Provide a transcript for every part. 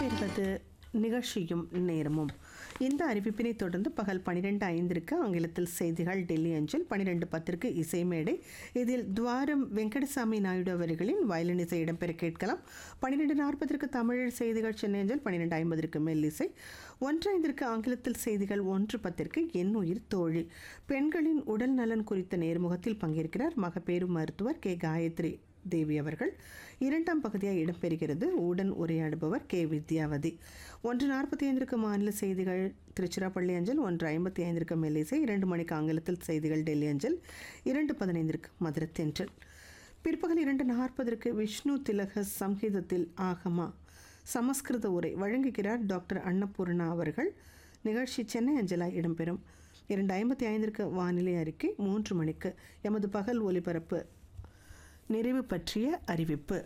இடம்பெறுவது நிகழ்ச்சியும் நேரமும் இந்த அறிவிப்பினை தொடர்ந்து பகல் பனிரெண்டு ஐந்திற்கு ஆங்கிலத்தில் செய்திகள் டெல்லி அஞ்சல் பனிரெண்டு பத்திற்கு இசைமேடை இதில் துவாரம் வெங்கடசாமி நாயுடு அவர்களின் வயலின் இசை இடம்பெற கேட்கலாம் பன்னிரெண்டு நாற்பதற்கு தமிழ் செய்திகள் சென்னை அஞ்சல் பன்னிரெண்டு ஐம்பதற்கு மெல்லிசை ஒன்று ஐந்திற்கு ஆங்கிலத்தில் செய்திகள் ஒன்று பத்திற்கு என் உயிர் தோழி பெண்களின் உடல் நலன் குறித்த நேர்முகத்தில் பங்கேற்கிறார் மகப்பேறு மருத்துவர் கே காயத்ரி தேவி அவர்கள் இரண்டாம் பகுதியாக இடம்பெறுகிறது உடன் உரையாடுபவர் கே வித்யாவதி ஒன்று நாற்பத்தி ஐந்திற்கு மாநில செய்திகள் திருச்சிராப்பள்ளி அஞ்சல் ஒன்று ஐம்பத்தி ஐந்திற்கு மெல்லிசை இரண்டு மணிக்கு ஆங்கிலத்தில் செய்திகள் டெல்லி அஞ்சல் இரண்டு பதினைந்திற்கு மதுரை தென்றல் பிற்பகல் இரண்டு நாற்பதற்கு விஷ்ணு திலக சம்ஹிதத்தில் ஆகமா சமஸ்கிருத உரை வழங்குகிறார் டாக்டர் அன்னபூர்ணா அவர்கள் நிகழ்ச்சி சென்னை அஞ்சலாய் இடம்பெறும் இரண்டு ஐம்பத்தி ஐந்திற்கு வானிலை அறிக்கை மூன்று மணிக்கு எமது பகல் ஒலிபரப்பு நிறைவு பற்றிய அறிவிப்பு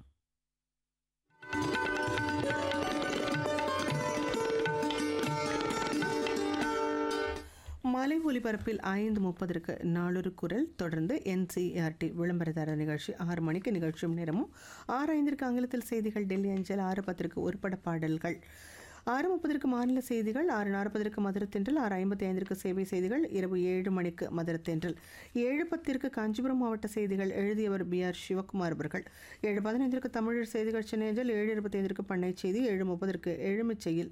மலை ஒலிபரப்பில் ஐந்து முப்பதற்கு நாளொரு குரல் தொடர்ந்து என்சிஆர்டி விளம்பரதார நிகழ்ச்சி ஆறு மணிக்கு நிகழ்ச்சியும் நேரமும் ஆறு ஐந்திற்கு ஆங்கிலத்தில் செய்திகள் டெல்லி அஞ்சல் ஆறு பத்திற்கு ஒருபட பாடல்கள் ஆறு முப்பதற்கு மாநில செய்திகள் ஆறு நாற்பதற்கு மதுரத்தென்றல் ஆறு ஐம்பத்தி ஐந்திற்கு சேவை செய்திகள் இரவு ஏழு மணிக்கு மதுரத்தென்றல் ஏழு பத்திற்கு காஞ்சிபுரம் மாவட்ட செய்திகள் எழுதியவர் பி ஆர் சிவகுமார் அவர்கள் ஏழு பதினைந்திற்கு தமிழர் செய்திகள் சென்னை அஞ்சல் ஏழு இருபத்தி ஐந்திற்கு பண்ணை செய்தி ஏழு முப்பதற்கு எழுமிச்செயில்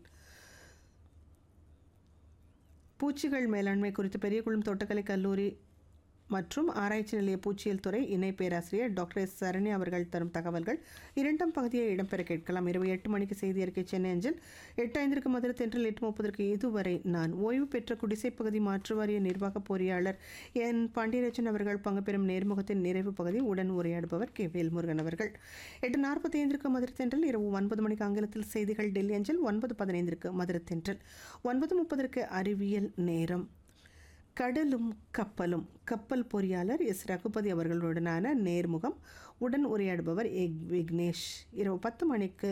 பூச்சிகள் மேலாண்மை குறித்து பெரியகுளம் தோட்டக்கலை கல்லூரி மற்றும் ஆராய்ச்சி நிலைய பூச்சியல் துறை இணை பேராசிரியர் டாக்டர் எஸ் சரண்யா அவர்கள் தரும் தகவல்கள் இரண்டாம் பகுதியை இடம்பெற கேட்கலாம் இரவு எட்டு மணிக்கு செய்தி அறிக்கை சென்னை அஞ்சல் எட்டு ஐந்திற்கு மதுரை தென்றல் எட்டு முப்பதற்கு இதுவரை நான் ஓய்வு பெற்ற குடிசை பகுதி மாற்று வாரிய நிர்வாக பொறியாளர் என் பாண்டியராஜன் அவர்கள் பங்கு பெறும் நேர்முகத்தின் நிறைவு பகுதி உடன் உரையாடுபவர் கே வேல்முருகன் அவர்கள் எட்டு நாற்பத்தி ஐந்திற்கு மதுரை தென்றல் இரவு ஒன்பது மணிக்கு ஆங்கிலத்தில் செய்திகள் டெல்லி அஞ்சல் ஒன்பது பதினைந்திற்கு மதுரை தென்றல் ஒன்பது முப்பதற்கு அறிவியல் நேரம் கடலும் கப்பலும் கப்பல் பொறியாளர் எஸ் ரகுபதி அவர்களுடனான நேர்முகம் உடன் உரையாடுபவர் ஏ விக்னேஷ் இரவு பத்து மணிக்கு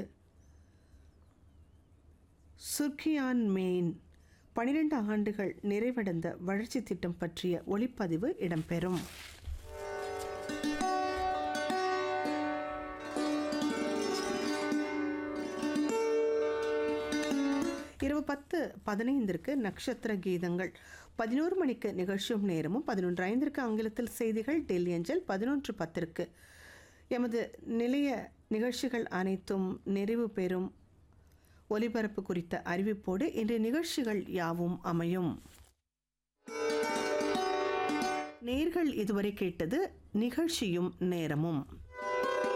சுர்கியான் மெயின் பனிரெண்டு ஆண்டுகள் நிறைவடைந்த வளர்ச்சி திட்டம் பற்றிய ஒளிப்பதிவு இடம்பெறும் இரவு பத்து பதினைந்திற்கு நட்சத்திர கீதங்கள் பதினோரு மணிக்கு நிகழ்ச்சியும் நேரமும் பதினொன்று ஐந்திற்கு ஆங்கிலத்தில் செய்திகள் டெல்லி அஞ்சல் பதினொன்று பத்திற்கு எமது நிலைய நிகழ்ச்சிகள் அனைத்தும் நிறைவு பெறும் ஒலிபரப்பு குறித்த அறிவிப்போடு இன்றைய நிகழ்ச்சிகள் யாவும் அமையும் நேர்கள் இதுவரை கேட்டது நிகழ்ச்சியும் நேரமும்